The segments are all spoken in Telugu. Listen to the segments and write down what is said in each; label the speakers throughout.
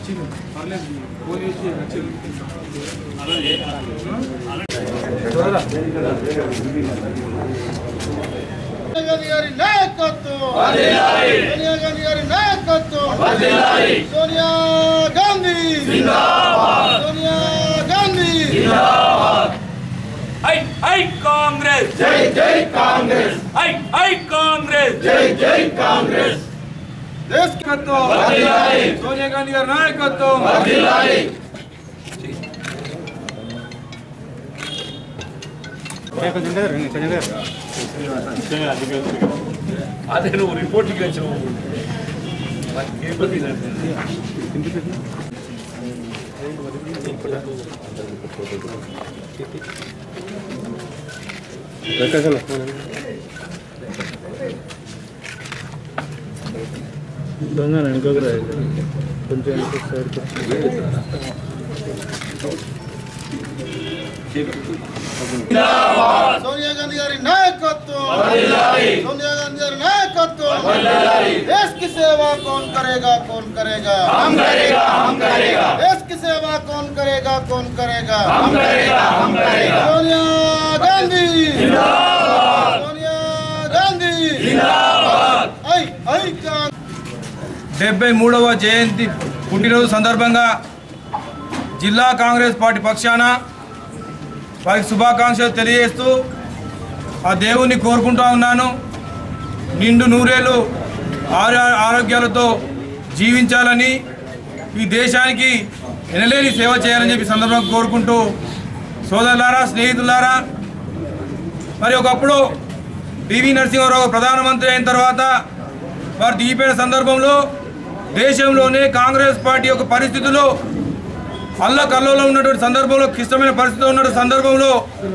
Speaker 1: వచ్చింది పర్లేదు ఫోన్ చేసి వచ్చింది
Speaker 2: సోనియా గాంధీ గారి నాయకత్వం సోనియా గాంధీ గారి నాయకత్వం సోనియా గాంధీ సోనియా గాంధీ
Speaker 3: ఐ ఐ కాంగ్రెస్ జై జై కాంగ్రెస్ ఐ ఐ కాంగ్రెస్
Speaker 2: దేశ్
Speaker 1: నాయకత్వం సోనియా గాంధీ గారి నాయకత్వం
Speaker 3: అదే నువ్వు రిపోర్ట్కి వచ్చినావు
Speaker 2: సోనియా గాంధీ గారి నాయకత్వం సోనియా గాంधी గారి నాయకత్వం देश की सेवा कौन करेगा कौन करेगा हम करेगा हम करेगा देश की सेवा कौन करेगा कौन करेगा हम करेगा हम करेगा सोनिया गांधी सोनिया गांधी ఐ ఐ కాంగ్రెస్
Speaker 1: డెబ్బై మూడవ జయంతి పుట్టినరోజు సందర్భంగా జిల్లా కాంగ్రెస్ పార్టీ పక్షాన వారికి శుభాకాంక్షలు తెలియజేస్తూ ఆ దేవుణ్ణి కోరుకుంటా ఉన్నాను నిండు నూరేళ్ళు ఆరో ఆరోగ్యాలతో జీవించాలని ఈ దేశానికి ఎనలేని సేవ చేయాలని చెప్పి సందర్భంగా కోరుకుంటూ సోదరులారా స్నేహితులారా మరి ఒకప్పుడు పివి నరసింహారావు ప్రధానమంత్రి అయిన తర్వాత వారు దిగిపోయిన సందర్భంలో దేశంలోనే కాంగ్రెస్ పార్టీ యొక్క పరిస్థితుల్లో అల్లకల్లోలో ఉన్నటువంటి సందర్భంలో క్లిష్టమైన పరిస్థితిలో ఉన్న సందర్భంలో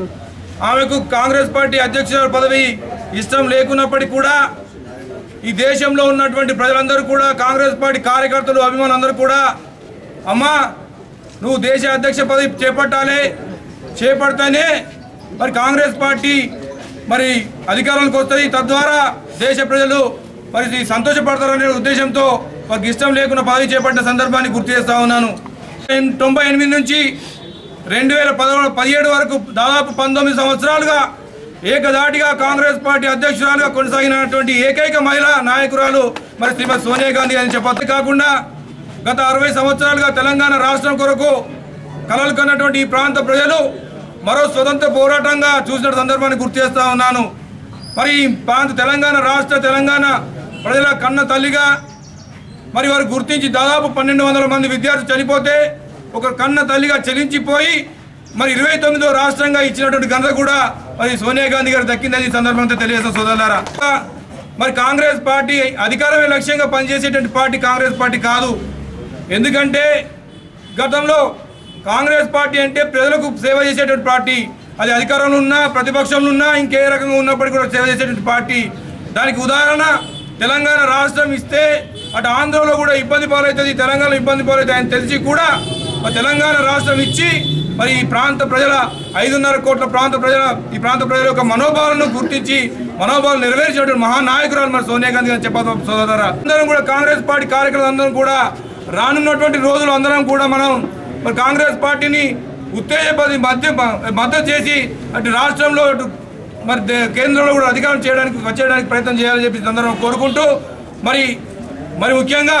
Speaker 1: ఆమెకు కాంగ్రెస్ పార్టీ అధ్యక్షురాలు పదవి ఇష్టం లేకున్నప్పటికీ కూడా ఈ దేశంలో ఉన్నటువంటి ప్రజలందరూ కూడా కాంగ్రెస్ పార్టీ కార్యకర్తలు అభిమానులందరూ కూడా అమ్మా నువ్వు దేశ అధ్యక్ష పదవి చేపట్టాలి చేపడితేనే మరి కాంగ్రెస్ పార్టీ మరి అధికారంలోకి వస్తుంది తద్వారా దేశ ప్రజలు మరి సంతోషపడతారనే ఉద్దేశంతో వారికి ఇష్టం లేకుండా పదవి చేపట్టిన సందర్భాన్ని గుర్తు చేస్తా ఉన్నాను తొంభై ఎనిమిది నుంచి రెండు వేల పదమూడు పదిహేడు వరకు దాదాపు పంతొమ్మిది సంవత్సరాలుగా ఏకదాటిగా కాంగ్రెస్ పార్టీ అధ్యక్షురాలుగా కొనసాగినటువంటి ఏకైక మహిళా నాయకురాలు మరి శ్రీమతి సోనియా గాంధీ అని చెప్పొద్దు కాకుండా గత అరవై సంవత్సరాలుగా తెలంగాణ రాష్ట్రం కొరకు కలలు కన్నటువంటి ఈ ప్రాంత ప్రజలు మరో స్వతంత్ర పోరాటంగా చూసిన సందర్భాన్ని గుర్తు చేస్తా ఉన్నాను మరి ఈ ప్రాంత తెలంగాణ రాష్ట్ర తెలంగాణ ప్రజల కన్న తల్లిగా మరి వారు గుర్తించి దాదాపు పన్నెండు వందల మంది విద్యార్థులు చనిపోతే ఒక కన్న తల్లిగా చెలించిపోయి మరి ఇరవై తొమ్మిదో రాష్ట్రంగా ఇచ్చినటువంటి ఘనత కూడా మరి సోనియా గాంధీ గారు దక్కిందని ఈ సందర్భంతో తెలియజేస్తాం సోదరులారా మరి కాంగ్రెస్ పార్టీ అధికారమే లక్ష్యంగా పనిచేసేటువంటి పార్టీ కాంగ్రెస్ పార్టీ కాదు ఎందుకంటే గతంలో కాంగ్రెస్ పార్టీ అంటే ప్రజలకు సేవ చేసేటువంటి పార్టీ అది అధికారంలో ఉన్నా ప్రతిపక్షంలో ఉన్నా ఇంకే రకంగా ఉన్నప్పటికీ కూడా సేవ చేసేటువంటి పార్టీ దానికి ఉదాహరణ తెలంగాణ రాష్ట్రం ఇస్తే అటు ఆంధ్రలో కూడా ఇబ్బంది పాలవుతుంది తెలంగాణలో ఇబ్బంది పాలవుతుంది అని తెలిసి కూడా మరి తెలంగాణ రాష్ట్రం ఇచ్చి మరి ఈ ప్రాంత ప్రజల ఐదున్నర కోట్ల ప్రాంత ప్రజల ఈ ప్రాంత ప్రజల యొక్క మనోభావాలను గుర్తించి మనోభావాలు నెరవేర్చేటువంటి మహానాయకురాలు మరి సోనియా గాంధీ గారు చెప్పాలి సోదరా అందరం కూడా కాంగ్రెస్ పార్టీ కార్యకర్తలు అందరం కూడా రానున్నటువంటి రోజులు అందరం కూడా మనం మరి కాంగ్రెస్ పార్టీని ఉత్తేజపది మధ్య మద్దతు చేసి అటు రాష్ట్రంలో అటు మరి దే- కేంద్రంలో కూడా అధికారం చేయడానికి వచ్చేయడానికి ప్రయత్నం చేయాలని చెప్పి ఈ సందర్భంగా కోరుకుంటూ మరి మరి ముఖ్యంగా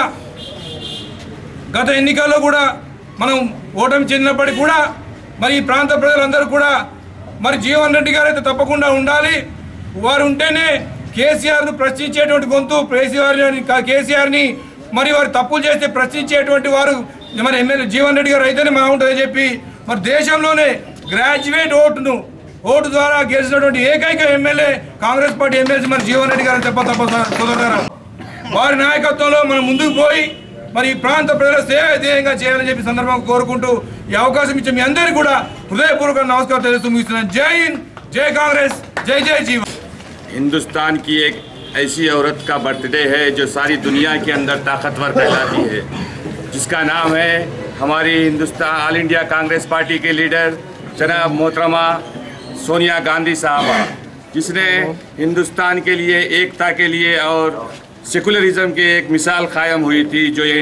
Speaker 1: గత ఎన్నికల్లో కూడా మనం ఓటమి చెందినప్పటికీ కూడా మరి ఈ ప్రాంత ప్రజలందరూ కూడా మరి జీవన్ రెడ్డి గారు అయితే తప్పకుండా ఉండాలి వారు ఉంటేనే కేసీఆర్ను ప్రశ్నించేటువంటి గొంతు కేసీఆర్ కేసీఆర్ని మరి వారు తప్పులు చేస్తే ప్రశ్నించేటువంటి వారు మరి ఎమ్మెల్యే జీవన్ రెడ్డి గారు అయితేనే బాగుంటుందని చెప్పి మరి దేశంలోనే గ్రాడ్యుయేట్ ఓటును ఓటు ద్వారా గెలిచినటువంటి ఏకైక ఎమ్మెల్యే కాంగ్రెస్ పార్టీ ఎమ్మెల్సీ మరి జీవన్ రెడ్డి గారు చెప్ప తప్ప సోదరు వారి నాయకత్వంలో మనం ముందుకు పోయి మరి ఈ ప్రాంత ప్రజల సేవ ధ్యేయంగా చేయాలని చెప్పి సందర్భంగా కోరుకుంటూ ఈ అవకాశం ఇచ్చే మీ అందరికీ కూడా హృదయపూర్వక నమస్కారం తెలుస్తూ ముగిస్తున్నాను జై హింద్ జై కాంగ్రెస్ జై జై జీవన్
Speaker 4: हिंदुस्तान की एक ऐसी औरत का बर्थडे है जो सारी दुनिया के अंदर ताकतवर कहलाती है जिसका नाम है हमारी Hindustan all India Congress party के लीडर जनाब मोहतरमा सोनिया गांधी साहबा जिसने हिंदुस्तान के लिए एकता के लिए और सेकुलरिज्म की एक मिसाल कायम हुई थी जो ये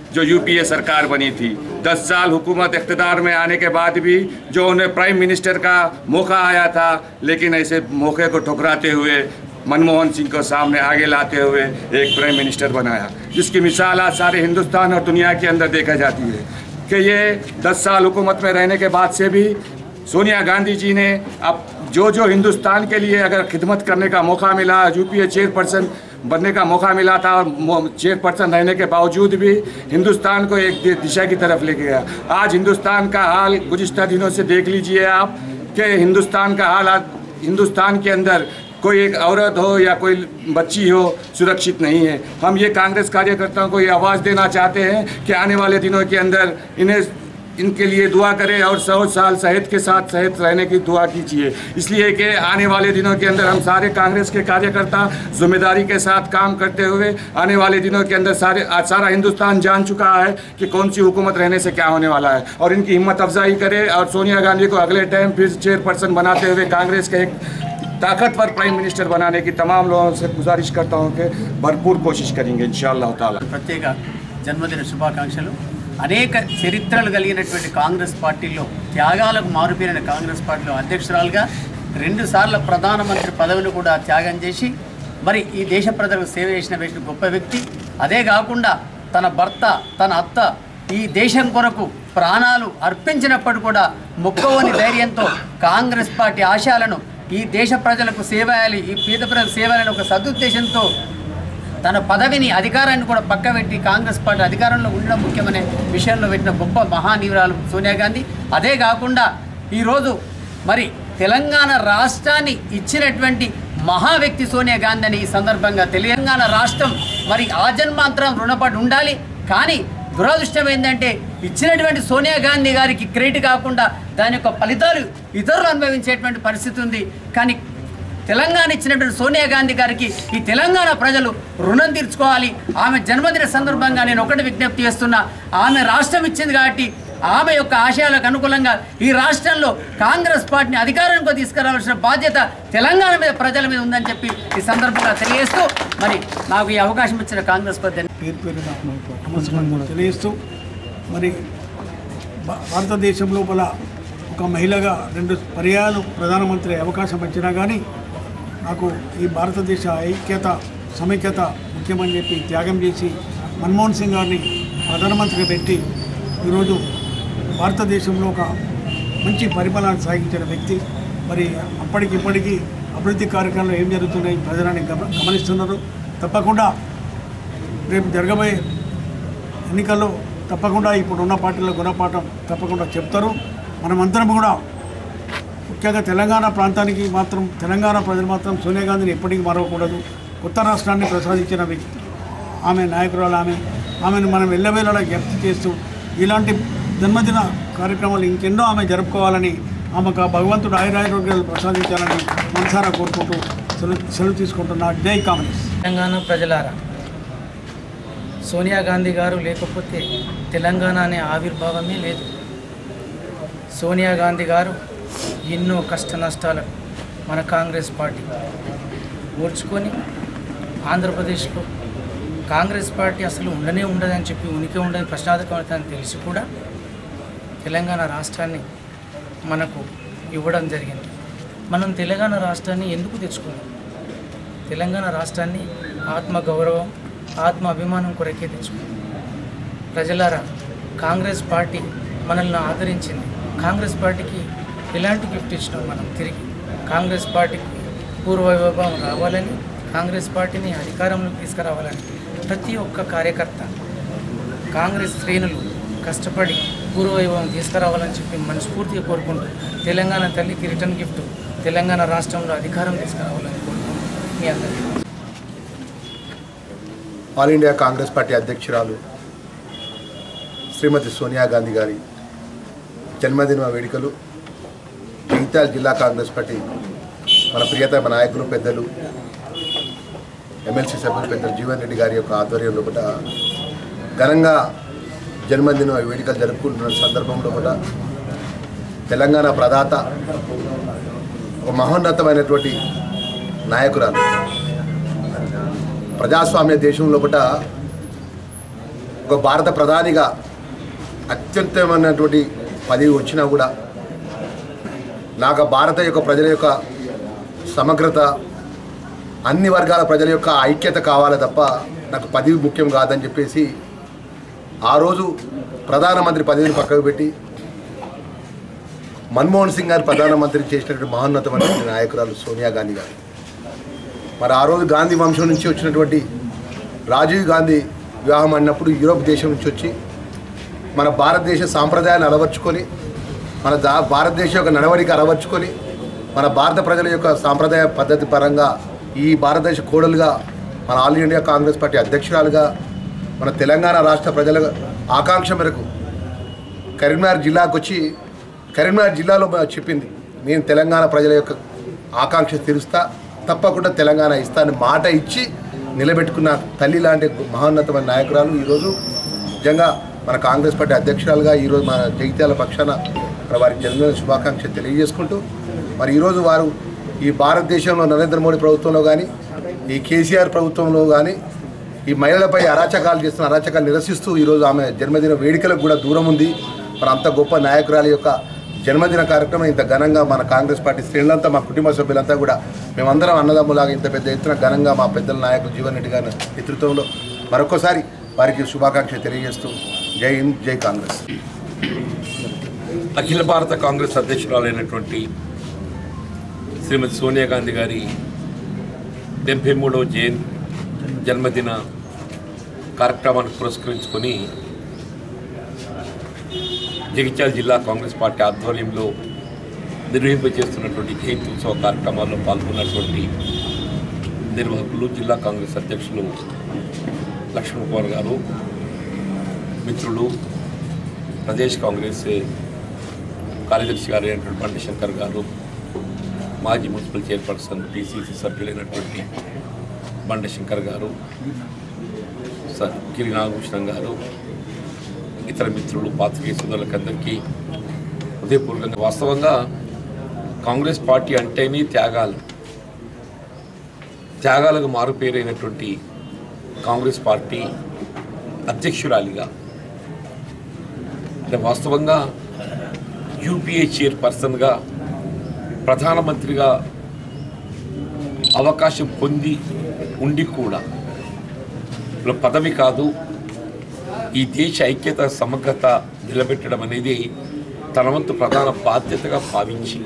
Speaker 4: जो यूपीए सरकार बनी थी दस साल हुकूमत इकतदार में आने के बाद भी जो उन्हें प्राइम मिनिस्टर का मौका आया था लेकिन ऐसे मौके को ठुकराते हुए मनमोहन सिंह को सामने आगे लाते हुए एक प्राइम मिनिस्टर बनाया जिसकी मिसाल आज सारे हिंदुस्तान और दुनिया के अंदर देखा जाती है कि ये दस साल हुकूमत में रहने के बाद से भी सोनिया गांधी जी ने अब जो जो हिंदुस्तान के लिए अगर खिदमत करने का मौका मिला यूपीए चेयरपर्सन बनने का मौका मिला था और चेयरपर्सन रहने के बावजूद भी हिंदुस्तान को एक दि- दिशा की तरफ लेके गया आज हिंदुस्तान का हाल गुजशत दिनों से देख लीजिए आप कि हिंदुस्तान का हाल आज हिंदुस्तान के अंदर कोई एक औरत हो या कोई बच्ची हो सुरक्षित नहीं है हम ये कांग्रेस कार्यकर्ताओं को ये आवाज़ देना चाहते हैं कि आने वाले दिनों के अंदर इन्हें इनके लिए दुआ करें और सौ साल सेहत के साथ सेहत रहने की दुआ कीजिए इसलिए कि आने वाले दिनों के अंदर हम सारे कांग्रेस के कार्यकर्ता जिम्मेदारी के साथ काम करते हुए आने वाले दिनों के अंदर सारे आज सारा हिंदुस्तान जान चुका है कि कौन सी हुकूमत रहने से क्या होने वाला है और इनकी हिम्मत अफजाई करे और सोनिया गांधी को अगले टाइम फिर चेयरपर्सन बनाते हुए कांग्रेस के एक ताकतवर प्राइम मिनिस्टर बनाने की तमाम लोगों से गुजारिश करता हूँ कि भरपूर कोशिश करेंगे इन ताला
Speaker 5: ప్రత్యేక జన్మదిన శుభాకాంక్షలు అనేక చరిత్రలు కలిగినటువంటి కాంగ్రెస్ పార్టీలో త్యాగాలకు మారుపేరిన కాంగ్రెస్ పార్టీలో అధ్యక్షురాలుగా రెండుసార్లు ప్రధానమంత్రి పదవిని కూడా త్యాగం చేసి మరి ఈ దేశ ప్రజలకు సేవ చేసిన వ్యక్తి గొప్ప వ్యక్తి అదే కాకుండా తన భర్త తన అత్త ఈ దేశం కొరకు ప్రాణాలు అర్పించినప్పుడు కూడా మొక్కవని ధైర్యంతో కాంగ్రెస్ పార్టీ ఆశయాలను ఈ దేశ ప్రజలకు సేవేయాలి ఈ పేద ప్రజలకు సేవేయాలని ఒక సదుద్దేశంతో తన పదవిని అధికారాన్ని కూడా పక్కబెట్టి కాంగ్రెస్ పార్టీ అధికారంలో ఉండడం ముఖ్యమనే విషయంలో పెట్టిన గొప్ప మహానీవురాలు సోనియా గాంధీ అదే కాకుండా ఈరోజు మరి తెలంగాణ రాష్ట్రాన్ని ఇచ్చినటువంటి మహా వ్యక్తి సోనియా గాంధీ అని ఈ సందర్భంగా తెలంగాణ రాష్ట్రం మరి ఆజన్మాంతరం రుణపడి ఉండాలి కానీ దురదృష్టం ఏంటంటే ఇచ్చినటువంటి సోనియా గాంధీ గారికి క్రెడిట్ కాకుండా దాని యొక్క ఫలితాలు ఇతరులు అనుభవించేటువంటి పరిస్థితి ఉంది కానీ తెలంగాణ ఇచ్చినటువంటి సోనియా గాంధీ గారికి ఈ తెలంగాణ ప్రజలు రుణం తీర్చుకోవాలి ఆమె జన్మదిన సందర్భంగా నేను ఒకటి విజ్ఞప్తి చేస్తున్నా ఆమె రాష్ట్రం ఇచ్చింది కాబట్టి ఆమె యొక్క ఆశయాలకు అనుకూలంగా ఈ రాష్ట్రంలో కాంగ్రెస్ పార్టీని అధికారంలో తీసుకురావాల్సిన బాధ్యత తెలంగాణ మీద ప్రజల మీద ఉందని చెప్పి ఈ సందర్భంగా తెలియజేస్తూ మరి నాకు ఈ అవకాశం ఇచ్చిన కాంగ్రెస్ పార్టీ
Speaker 6: పేరు పేరున నమస్కారం తెలియజేస్తూ మరి భా- భారతదేశం లోపల ఒక మహిళగా రెండు పర్యాయాలు ప్రధానమంత్రి అవకాశం వచ్చినా కానీ నాకు ఈ భారతదేశ ఐక్యత సమైక్యత ముఖ్యమని చెప్పి త్యాగం చేసి మన్మోహన్ సింగ్ గారిని ప్రధానమంత్రిగా పెట్టి ఈరోజు భారతదేశంలో ఒక మంచి పరిపాలన సాగించిన వ్యక్తి మరి అప్పటికి ఇప్పటికీ అభివృద్ధి కార్యక్రమాలు ఏం జరుగుతున్నాయి ప్రజలని గమ గమనిస్తున్నారు తప్పకుండా రేపు జరగబోయే ఎన్నికల్లో తప్పకుండా ఇప్పుడు ఉన్న పార్టీల గుణపాఠం తప్పకుండా చెప్తారు మనమందరం కూడా ముఖ్యంగా తెలంగాణ ప్రాంతానికి మాత్రం తెలంగాణ ప్రజలు మాత్రం సోనియా గాంధీని ఎప్పటికీ మరవకూడదు కొత్త రాష్ట్రాన్ని ప్రసాదించిన వ్యక్తి ఆమె నాయకురాలు ఆమె ఆమెను మనం ఎల్లవేళలా జ్ఞప్తి చేస్తూ ఇలాంటి జన్మదిన కార్యక్రమాలు ఇంకెన్నో ఆమె జరుపుకోవాలని ఆమెకు ఆ భగవంతుడు ఆయురారోగ్యాలు ప్రసాదించాలని మనసారా కోరుకుంటూ సెలవు సెలవు తీసుకుంటున్నా జై కాంగ్రెస్
Speaker 7: తెలంగాణ ప్రజలారా సోనియా గాంధీ గారు లేకపోతే తెలంగాణ అనే ఆవిర్భావమే లేదు సోనియా గాంధీ గారు ఎన్నో కష్ట నష్టాలకు మన కాంగ్రెస్ పార్టీ ఓర్చుకొని ఆంధ్రప్రదేశ్లో కాంగ్రెస్ పార్టీ అసలు ఉండనే ఉండదని చెప్పి ఉనికి ఉండని ప్రశ్నార్థకమని తెలిసి కూడా తెలంగాణ రాష్ట్రాన్ని మనకు ఇవ్వడం జరిగింది మనం తెలంగాణ రాష్ట్రాన్ని ఎందుకు తెచ్చుకున్నాం తెలంగాణ రాష్ట్రాన్ని ఆత్మ గౌరవం ఆత్మ అభిమానం కొరకే తెచ్చుకున్నాం ప్రజలారా కాంగ్రెస్ పార్టీ మనల్ని ఆదరించింది కాంగ్రెస్ పార్టీకి ఎలాంటి గిఫ్ట్ ఇచ్చినాం మనం తిరిగి కాంగ్రెస్ పార్టీకి పూర్వవైభవం రావాలని కాంగ్రెస్ పార్టీని అధికారంలోకి తీసుకురావాలని ప్రతి ఒక్క కార్యకర్త కాంగ్రెస్ శ్రేణులు కష్టపడి పూర్వవైభవం తీసుకురావాలని చెప్పి మనస్ఫూర్తిగా కోరుకుంటూ తెలంగాణ తల్లికి రిటర్న్ గిఫ్ట్ తెలంగాణ రాష్ట్రంలో అధికారం తీసుకురావాలని కోరుకుంటూ మీ అందరికీ
Speaker 8: ఆల్ ఇండియా కాంగ్రెస్ పార్టీ అధ్యక్షురాలు శ్రీమతి సోనియా గాంధీ గారి జన్మదిన వేడుకలు జగిత్యాల జిల్లా కాంగ్రెస్ పార్టీ మన ప్రియతమ నాయకులు పెద్దలు ఎమ్మెల్సీ సభ్యులు పెద్దలు జీవన్ రెడ్డి గారి యొక్క ఆధ్వర్యంలో కూడా ఘనంగా జన్మదిన వేడుకలు జరుపుకుంటున్న సందర్భంలో కూడా తెలంగాణ ప్రదాత ఒక మహోన్నతమైనటువంటి నాయకురాలు ప్రజాస్వామ్య దేశంలో కూడా ఒక భారత ప్రధానిగా అత్యంతమైనటువంటి పదవి వచ్చినా కూడా నాకు ఆ భారత యొక్క ప్రజల యొక్క సమగ్రత అన్ని వర్గాల ప్రజల యొక్క ఐక్యత కావాలి తప్ప నాకు పదవి ముఖ్యం కాదని చెప్పేసి ఆ రోజు ప్రధానమంత్రి పదవిని పక్కకు పెట్టి మన్మోహన్ సింగ్ గారు ప్రధానమంత్రి చేసినటువంటి మహోన్నతమైనటువంటి నాయకురాలు సోనియా గాంధీ గారు మరి ఆ రోజు గాంధీ వంశం నుంచి వచ్చినటువంటి రాజీవ్ గాంధీ వివాహం అన్నప్పుడు యూరోప్ దేశం నుంచి వచ్చి మన భారతదేశ సాంప్రదాయాన్ని అలవర్చుకొని మన దా భారతదేశం యొక్క నడవడిక అలవర్చుకొని మన భారత ప్రజల యొక్క సాంప్రదాయ పద్ధతి పరంగా ఈ భారతదేశ కోడలుగా మన ఆల్ ఇండియా కాంగ్రెస్ పార్టీ అధ్యక్షురాలుగా మన తెలంగాణ రాష్ట్ర ప్రజల ఆకాంక్ష మేరకు కరీంనగర్ జిల్లాకు వచ్చి కరీంనగర్ జిల్లాలో చెప్పింది నేను తెలంగాణ ప్రజల యొక్క ఆకాంక్ష తీరుస్తా తప్పకుండా తెలంగాణ ఇస్తాను మాట ఇచ్చి నిలబెట్టుకున్న తల్లి లాంటి మహోన్నతమైన నాయకురాలు ఈరోజు నిజంగా మన కాంగ్రెస్ పార్టీ అధ్యక్షురాలుగా ఈరోజు మన జగిత్యాల పక్షాన మరి వారికి జన్మదిన శుభాకాంక్షలు తెలియజేసుకుంటూ మరి ఈరోజు వారు ఈ భారతదేశంలో నరేంద్ర మోడీ ప్రభుత్వంలో కానీ ఈ కేసీఆర్ ప్రభుత్వంలో కానీ ఈ మహిళలపై అరాచకాలు చేస్తున్న అరాచకాలు నిరసిస్తూ ఈరోజు ఆమె జన్మదిన వేడుకలకు కూడా దూరం ఉంది మరి అంత గొప్ప నాయకురాలి యొక్క జన్మదిన కార్యక్రమం ఇంత ఘనంగా మన కాంగ్రెస్ పార్టీ శ్రేణులంతా మా కుటుంబ సభ్యులంతా కూడా మేమందరం అన్నదమ్ములాగా ఇంత పెద్ద ఎత్తున ఘనంగా మా పెద్దల నాయకులు జీవన్ రెడ్డి గారి నేతృత్వంలో మరొకసారి వారికి శుభాకాంక్షలు తెలియజేస్తూ జై హింద్ జై కాంగ్రెస్
Speaker 9: అఖిల భారత కాంగ్రెస్ అధ్యక్షురాలైనటువంటి శ్రీమతి సోనియా గాంధీ గారి డెబ్బై మూడవ జయన్ జన్మదిన కార్యక్రమాన్ని పురస్కరించుకొని జగిత్యాల జిల్లా కాంగ్రెస్ పార్టీ ఆధ్వర్యంలో నిర్వహింపజేస్తున్నటువంటి జయంతి ఉత్సవ కార్యక్రమాల్లో పాల్గొన్నటువంటి నిర్వాహకులు జిల్లా కాంగ్రెస్ అధ్యక్షులు లక్ష్మణ్ కుమార్ గారు మిత్రులు ప్రదేశ్ కాంగ్రెస్ కార్యదర్శి గారు అయినటువంటి బండి శంకర్ గారు మాజీ మున్సిపల్ చైర్పర్సన్ పిసిసి సభ్యులైనటువంటి బండి శంకర్ గారు సర్ గిరి నాగభూషణం గారు ఇతర మిత్రులు పాత్రికేయ సోదరులకందరికీ హృదయపూర్వకంగా వాస్తవంగా కాంగ్రెస్ పార్టీ అంటేనే త్యాగాలు త్యాగాలకు మారుపేరైనటువంటి కాంగ్రెస్ పార్టీ అధ్యక్షురాలిగా అంటే వాస్తవంగా యూపీఏ చైర్పర్సన్గా ప్రధానమంత్రిగా అవకాశం పొంది ఉండి కూడా ఇలా పదవి కాదు ఈ దేశ ఐక్యత సమగ్రత నిలబెట్టడం అనేది తన వంతు ప్రధాన బాధ్యతగా భావించి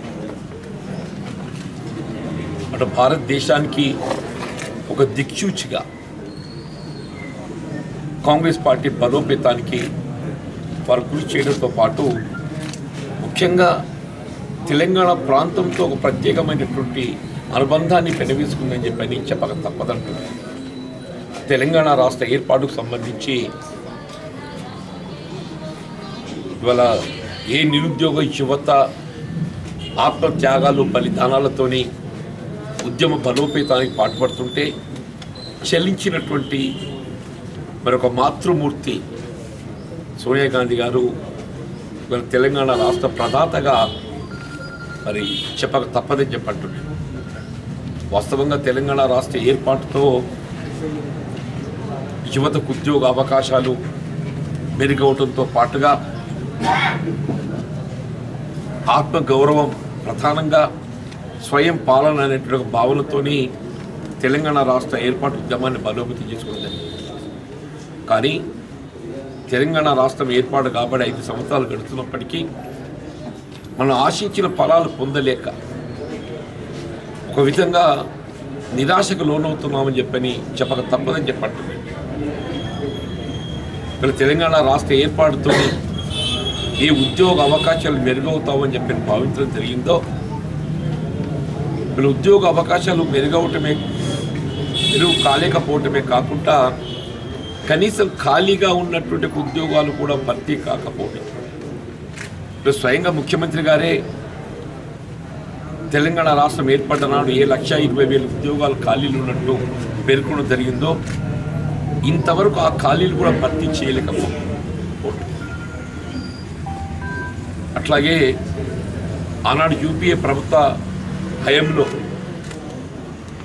Speaker 9: అటు భారతదేశానికి ఒక దిక్సూచిగా కాంగ్రెస్ పార్టీ బలోపేతానికి వారు కృషి చేయడంతో పాటు ముఖ్యంగా తెలంగాణ ప్రాంతంతో ఒక ప్రత్యేకమైనటువంటి అనుబంధాన్ని పెనవేసుకుందని చెప్పని చెప్పక తప్పదంటున్నారు తెలంగాణ రాష్ట్ర ఏర్పాటుకు సంబంధించి ఇవాళ ఏ నిరుద్యోగ యువత ఆత్మత్యాగాలు బలిదానాలతోని ఉద్యమ బలోపేతానికి పాటుపడుతుంటే చెల్లించినటువంటి మరొక మాతృమూర్తి సోనియా గాంధీ గారు ఇవాళ తెలంగాణ రాష్ట్ర ప్రదాతగా మరి చెప్పక తప్పదని చెప్పంటున్నాను వాస్తవంగా తెలంగాణ రాష్ట్ర ఏర్పాటుతో యువతకు ఉద్యోగ అవకాశాలు మెరుగవడంతో పాటుగా ఆత్మ గౌరవం ప్రధానంగా స్వయం పాలన అనేటువంటి ఒక భావనతోని తెలంగాణ రాష్ట్ర ఏర్పాటు ఉద్యమాన్ని బలోపేతం చేసుకోవడం జరిగింది కానీ తెలంగాణ రాష్ట్రం ఏర్పాటు కాబడి ఐదు సంవత్సరాలు గడుస్తున్నప్పటికీ మనం ఆశించిన ఫలాలు పొందలేక ఒక విధంగా నిరాశకు లోనవుతున్నామని చెప్పని చెప్పక తప్పదని చెప్పంటున్నాను ఇక్కడ తెలంగాణ రాష్ట్ర ఏర్పాటుతో ఏ ఉద్యోగ అవకాశాలు మెరుగవుతామని చెప్పి భావించడం జరిగిందో వీళ్ళ ఉద్యోగ అవకాశాలు మెరుగవటమే మెరుగు కాలేకపోవటమే కాకుండా కనీసం ఖాళీగా ఉన్నటువంటి ఉద్యోగాలు కూడా భర్తీ కాకపోవడం ఇప్పుడు స్వయంగా ముఖ్యమంత్రి గారే తెలంగాణ రాష్ట్రం ఏర్పడ్డ నాడు ఏ లక్ష ఇరవై వేల ఉద్యోగాలు ఖాళీలు ఉన్నట్టు పేర్కొనడం జరిగిందో ఇంతవరకు ఆ ఖాళీలు కూడా భర్తీ చేయలేకపోవడం అట్లాగే ఆనాడు యూపీఏ ప్రభుత్వ హయంలో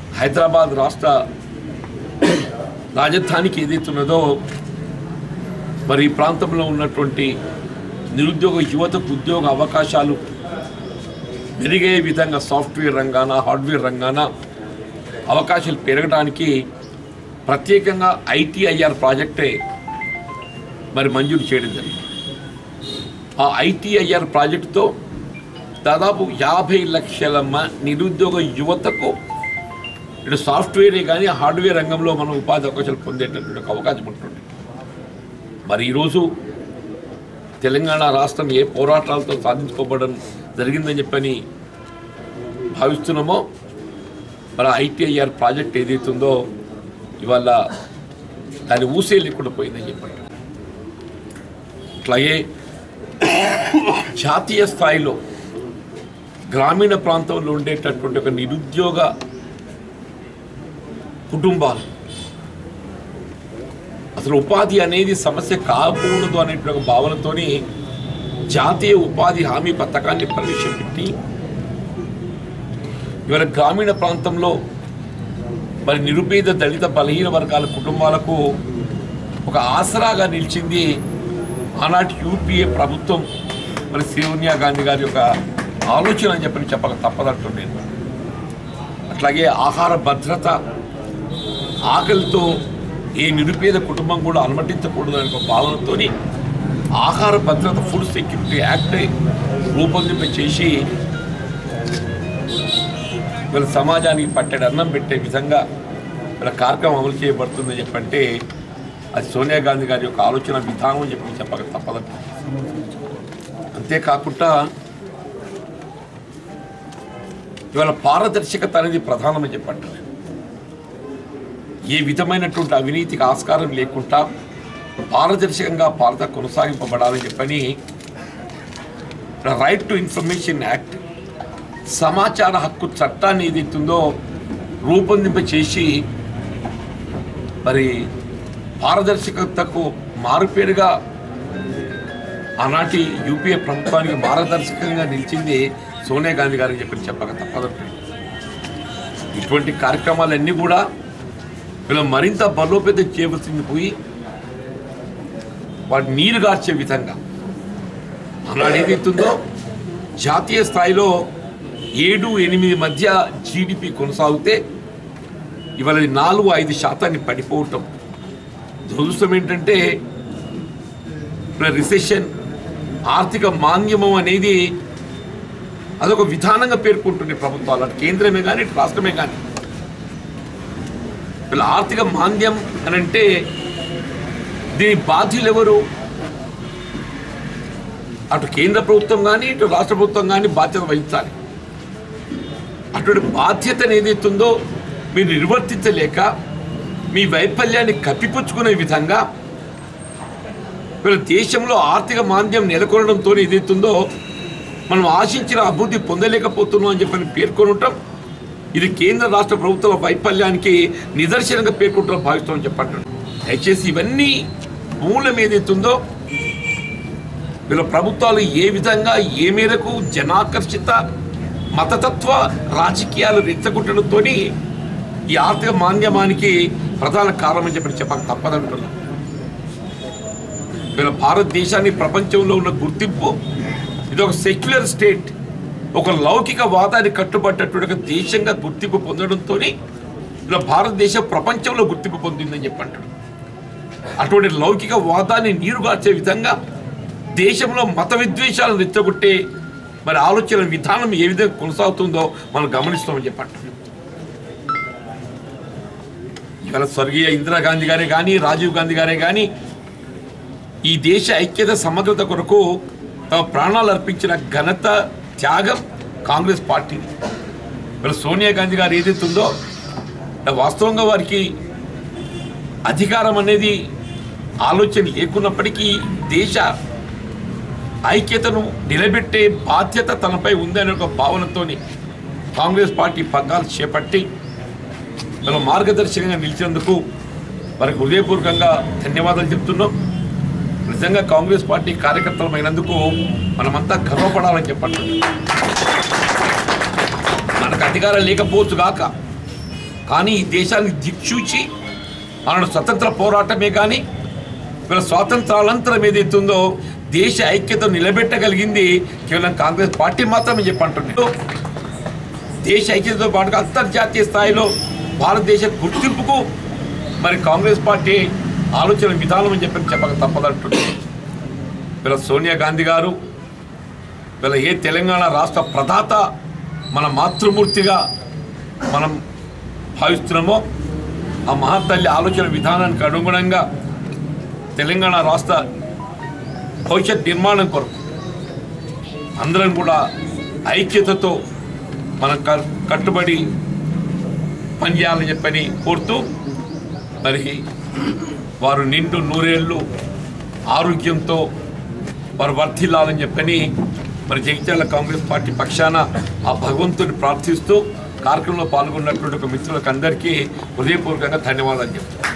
Speaker 9: హైదరాబాద్ రాష్ట్ర రాజధానికి ఏదైతే ఉన్నదో మరి ఈ ప్రాంతంలో ఉన్నటువంటి నిరుద్యోగ యువతకు ఉద్యోగ అవకాశాలు మెరుగే విధంగా సాఫ్ట్వేర్ రంగాన హార్డ్వేర్ రంగాన అవకాశాలు పెరగడానికి ప్రత్యేకంగా ఐటీఐఆర్ ప్రాజెక్టే మరి మంజూరు చేయడం జరిగింది ఆ ఐటీఐఆర్ ప్రాజెక్టుతో దాదాపు యాభై లక్షల మ నిరుద్యోగ యువతకు ఇటు సాఫ్ట్వేరే కానీ హార్డ్వేర్ రంగంలో మనం ఉపాధి అవకాశాలు పొందేటటువంటి ఒక అవకాశం ఉంటుంది మరి ఈరోజు తెలంగాణ రాష్ట్రం ఏ పోరాటాలతో సాధించుకోబడడం జరిగిందని చెప్పని భావిస్తున్నామో మరి ఐటీఐఆర్ ప్రాజెక్ట్ ఏదైతుందో ఇవాళ దాని ఊసే లేకుండా పోయిందని చెప్పండి అట్లాగే జాతీయ స్థాయిలో గ్రామీణ ప్రాంతంలో ఉండేటటువంటి ఒక నిరుద్యోగ కుటుంబాలు అసలు ఉపాధి అనేది సమస్య కాకూడదు అనేటువంటి ఒక భావనతోని జాతీయ ఉపాధి హామీ పథకాన్ని ప్రవేశపెట్టి ఇవాళ గ్రామీణ ప్రాంతంలో మరి నిరుపేద దళిత బలహీన వర్గాల కుటుంబాలకు ఒక ఆసరాగా నిలిచింది ఆనాటి యూపీఏ ప్రభుత్వం మరి సోనియా గాంధీ గారి యొక్క ఆలోచన అని చెప్పని చెప్పక తప్పదంటున్నాను అట్లాగే ఆహార భద్రత ఆకలితో ఏ నిరుపేద కుటుంబం కూడా అనుమతించకూడదు అనే ఒక భావనతోని ఆహార భద్రత ఫుడ్ సెక్యూరిటీ యాక్ట్ రూపొందింప చేసి వీళ్ళ సమాజానికి పట్టెడు అన్నం పెట్టే విధంగా వీళ్ళ కార్యక్రమం అమలు చేయబడుతుందని చెప్పంటే అది సోనియా గాంధీ గారి యొక్క ఆలోచన విధానం అని చెప్పి చెప్పక తప్పదంట అంతేకాకుండా ఇవాళ పారదర్శకత అనేది ప్రధానమని చెప్పంటారు ఏ విధమైనటువంటి అవినీతికి ఆస్కారం లేకుండా పారదర్శకంగా పాలన కొనసాగింపబడాలని చెప్పని రైట్ టు ఇన్ఫర్మేషన్ యాక్ట్ సమాచార హక్కు చట్టాన్ని ఏదైతుందో రూపొందింప చేసి మరి పారదర్శకతకు మారుపేరుగా ఆనాటి యూపీఏ ప్రభుత్వానికి మార్గదర్శకంగా నిలిచింది సోనియా గాంధీ గారికి చెప్పి చెప్పక తప్పదండి ఇటువంటి కార్యక్రమాలన్నీ కూడా వీళ్ళు మరింత బలోపేతం చేయవలసింది పోయి వాటి నీరు గార్చే విధంగా ఆనాడు ఏదైతుందో జాతీయ స్థాయిలో ఏడు ఎనిమిది మధ్య జీడిపి కొనసాగితే ఇవాళ ఇది నాలుగు ఐదు శాతాన్ని పడిపోవటం దురదృష్టం ఏంటంటే రిసెషన్ ఆర్థిక మాంద్యమం అనేది అదొక విధానంగా పేర్కొంటుంది ప్రభుత్వాలు అటు కేంద్రమే కానీ ఇటు రాష్ట్రమే కానీ వీళ్ళ ఆర్థిక మాంద్యం అని అంటే దీని బాధ్యులు ఎవరు అటు కేంద్ర ప్రభుత్వం కానీ ఇటు రాష్ట్ర ప్రభుత్వం కానీ బాధ్యత వహించాలి అటువంటి బాధ్యతను ఏదైతుందో మీరు నిర్వర్తించలేక మీ వైఫల్యాన్ని కప్పిపుచ్చుకునే విధంగా వీళ్ళ దేశంలో ఆర్థిక మాంద్యం నెలకొనడంతో ఏదైతుందో మనం ఆశించిన అభివృద్ధి పొందలేకపోతున్నాం అని చెప్పని పేర్కొనటం ఇది కేంద్ర రాష్ట్ర ప్రభుత్వాల వైఫల్యానికి నిదర్శనంగా పేర్కొంటాం భావిస్తామని చెప్పండి దయచేసి ఇవన్నీ మూలం ఏదైతుందో వీళ్ళ ప్రభుత్వాలు ఏ విధంగా ఏ మేరకు జనాకర్షిత మతతత్వ రాజకీయాలు రెచ్చగొట్టడంతో ఈ ఆర్థిక మాంద్యమానికి ప్రధాన కారణం చెప్పి చెప్పక తప్పదంటున్నాం వీళ్ళ భారతదేశాన్ని ప్రపంచంలో ఉన్న గుర్తింపు ఇది ఒక సెక్యులర్ స్టేట్ ఒక లౌకిక వాదాన్ని కట్టుబడ్డటువంటి ఒక దేశంగా గుర్తింపు పొందడంతో ఇలా భారతదేశం ప్రపంచంలో గుర్తింపు పొందిందని చెప్పంటాడు అటువంటి లౌకిక వాదాన్ని నీరుగార్చే విధంగా దేశంలో మత విద్వేషాలను రెచ్చగొట్టే మరి ఆలోచన విధానం ఏ విధంగా కొనసాగుతుందో మనం గమనిస్తామని చెప్పంటాడు ఇవాళ స్వర్గీయ ఇందిరాగాంధీ గారే కానీ రాజీవ్ గాంధీ గారే కానీ ఈ దేశ ఐక్యత సమగ్రత కొరకు తమ ప్రాణాలు అర్పించిన ఘనత త్యాగం కాంగ్రెస్ పార్టీ ఇవాళ సోనియా గాంధీ గారు ఏదైతే ఉందో వాస్తవంగా వారికి అధికారం అనేది ఆలోచన లేకున్నప్పటికీ దేశ ఐక్యతను నిలబెట్టే బాధ్యత తనపై ఉందనే ఒక భావనతోని కాంగ్రెస్ పార్టీ పగ్గాలు చేపట్టి తన మార్గదర్శకంగా నిలిచినందుకు వారికి హృదయపూర్వకంగా ధన్యవాదాలు చెప్తున్నాం నిజంగా కాంగ్రెస్ పార్టీ కార్యకర్తలమైనందుకు మనమంతా గర్వపడాలని చెప్పండి మనకు అధికారం లేకపోవచ్చు గాక కానీ ఈ దేశానికి దిక్సూచి మన స్వతంత్ర పోరాటమే కానీ వీళ్ళ స్వాతంత్రానంతరం ఏదైతుందో దేశ ఐక్యతను నిలబెట్టగలిగింది కేవలం కాంగ్రెస్ పార్టీ మాత్రమే చెప్పంటున్నాడు దేశ ఐక్యతతో పాటుగా అంతర్జాతీయ స్థాయిలో భారతదేశ గుర్తింపుకు మరి కాంగ్రెస్ పార్టీ ఆలోచన విధానం అని చెప్పి చెప్పక తప్పదంటున్నారు వీళ్ళ సోనియా గాంధీ గారు వీళ్ళ ఏ తెలంగాణ రాష్ట్ర ప్రదాత మన మాతృమూర్తిగా మనం భావిస్తున్నామో ఆ మహాతల్లి ఆలోచన విధానానికి అనుగుణంగా తెలంగాణ రాష్ట్ర భవిష్యత్ నిర్మాణం కొరకు అందరం కూడా ఐక్యతతో మనం క- కట్టుబడి పనిచేయాలని చెప్పని కోరుతూ మరి వారు నిండు నూరేళ్ళు ఆరోగ్యంతో వారు వర్ధిల్లాలని చెప్పని మరి జగిత్యాల కాంగ్రెస్ పార్టీ పక్షాన ఆ భగవంతుని ప్రార్థిస్తూ కార్యక్రమంలో పాల్గొన్నటువంటి ఒక మిత్రులకు అందరికీ హృదయపూర్వకంగా ధన్యవాదాలు చెప్తాను